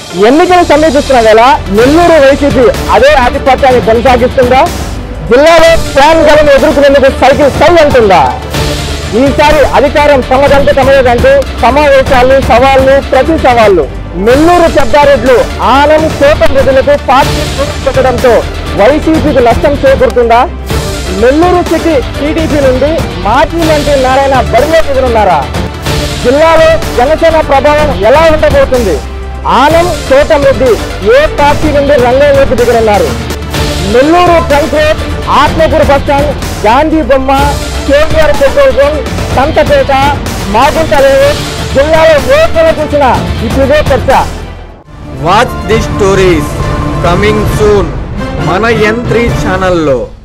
ఎన్నికలు సమీపిస్తున్న వేళ నెల్లూరు వైసీపీ అదే ఆధిపత్యాన్ని కొనసాగిస్తుందా జిల్లాలో ఫ్యాన్ గలను ఎదుర్కొనేందుకు సైకిల్ సై అంటుందా ఈసారి అధికారం తమదంటే తమదంటూ సమావేశాలు సవాళ్లు ప్రతి సవాళ్లు నెల్లూరు పెద్దారెడ్లు ఆనం కోటం రెడ్డిలకు పార్టీ పెట్టడంతో వైసీపీకి నష్టం చేకూరుతుందా నెల్లూరు సిటీ టీడీపీ నుండి మాజీ మంత్రి నారాయణ బరిలో ఎదురున్నారా జిల్లాలో జనసేన ప్రభావం ఎలా ఉండబోతుంది ఆనం రెడ్డి ఏ పార్టీ నుండి రంగంలోకి దిగనున్నారు Nellore trunk road Atmakur bus stand Gandhi బొమ్మ KTR petrol bunk Santhapeta Magunta layout జిల్లాలో ఓట్లను చూసిన ఇప్పుడే చర్చ watch the stories coming soon మన ఎన్ త్రీ ఛానల్లో